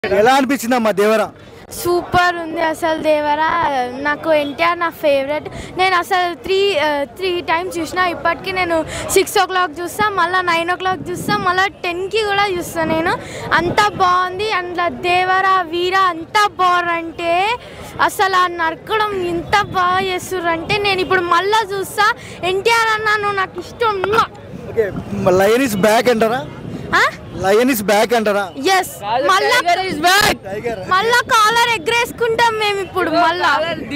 ఎలా అనిపించింది అమ్మా దేవరా సూపర్ ఉంది అసలు దేవరా నాకు ఎన్టీఆర్ నా ఫేవరెట్ నేను అసలు త్రీ త్రీ టైమ్స్ చూసిన ఇప్పటికీ నేను సిక్స్ ఓ క్లాక్ చూస్తా మళ్ళీ నైన్ ఓ క్లాక్ చూస్తా మళ్ళీ టెన్కి కూడా చూస్తా నేను అంత బాగుంది అందులో దేవరా వీర అంత బాగుంటే అసలు ఆ నరకడం ఇంత బాగా చేస్తుర్రంటే నేను ఇప్పుడు మళ్ళీ చూస్తా ఎన్టీఆర్ అన్న నువ్వు నాకు ఇష్టం ఓకే లయన్ ఇస్ బ్యాక్ అంటారా లయన్ ఇస్ బ్యాక్ అంటారా ఎస్ మళ్ళా మళ్ళా కాలర్ ఎగ్రేసుకుంటాం మేము ఇప్పుడు మళ్ళా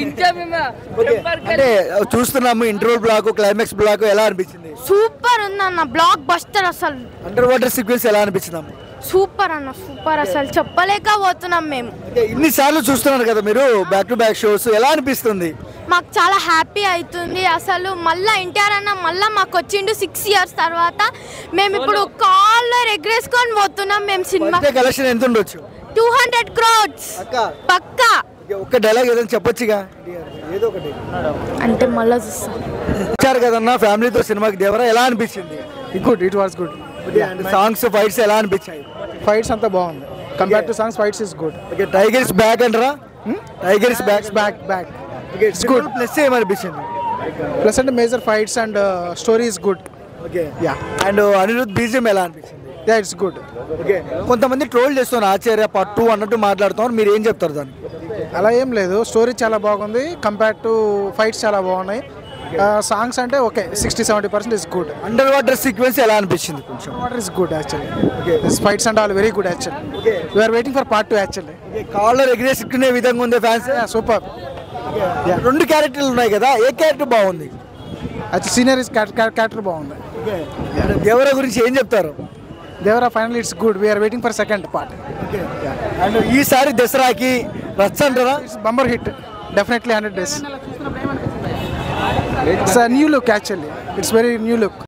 ఓకే అంటే చూస్తున్నాము ఇంటర్వల్ బ్లాక్ క్లైమాక్స్ బ్లాక్ ఎలా అనిపించింది సూపర్ ఉందన్న బ్లాక్ బస్టర్ అసలు అండర్ వాటర్ సీక్వెన్స్ ఎలా అనిపించింది అమ్మ సూపర్ అన్న సూపర్ అసలు చెప్పలేకపోతున్నాం మేము ఓకే ఇన్ని సార్లు చూస్తున్నారు కదా మీరు బ్యాక్ టు బ్యాక్ షోస్ ఎలా అనిపిస్తుంది మాకు చాలా హ్యాపీ అవుతుంది అసలు మళ్ళా ఎన్టీఆర్ అన్న మళ్ళా మాకు వచ్చిండు సిక్స్ ఇయర్స్ తర్వాత మేము ఇప్పుడు కాలర్ ఎగ్రేసుకొని పోతున్నాం మేము సినిమా అంటే కలెక్షన్ ఎంత ఉండొచ్చు టూ హండ్రెడ్ క్రోడ్స్ అక్క పక్కా ఓకే, ఒక్క డైలాగ్ ఏదైనా చెప్పొచ్చుగా ఏదో ఒకటి అంటే మళ్ళా చూస్తాం వచ్చారు కదన్నా ఫ్యామిలీతో సినిమాకి దేవరా ఎలా అనిపించింది good it was good songs fights ఎలా అనిపించాయి ఫైట్స్ అంతా బాగుంది compare to songs fights is good okay tiger is back అంటారా tiger is back back back okay it's good plus ఏమనిపించింది ప్లస్ అంటే major fights and story is good okay yeah and Anirudh BGM ఎలా అనిపించింది yeah it's good okay కొంతమంది troll చేస్తున్నారు Acharya part two అన్నట్టు మాట్లాడుతున్నారు మీరు ఏం చెప్తారు దానికి అలా ఏం లేదు స్టోరీ చాలా బాగుంది కంపేర్ టు ఫైట్స్ చాలా బాగున్నాయి సాంగ్స్ అంటే okay sixty seventy percent is good under water sequence ఎలా అనిపించింది కొంచెం water is good actually fights and all very good actually we are waiting for part two actually collar ఎగిరేసుకునే విధంగా ఉంది ఫ్యాన్స్ సూపర్ రెండు క్యారెక్టర్లు ఉన్నాయి కదా ఏ క్యారెక్టర్ బాగుంది అది సీనియర్ ఇస్ క్యారెక్టర్ బాగుంది దేవర గురించి ఏం చెప్తారు Devara final it's good we are waiting for second part and ఈసారి దసరాకి రచ్చ అంటారా it's bumper hit definitely hundred days it's new look actually it's very new look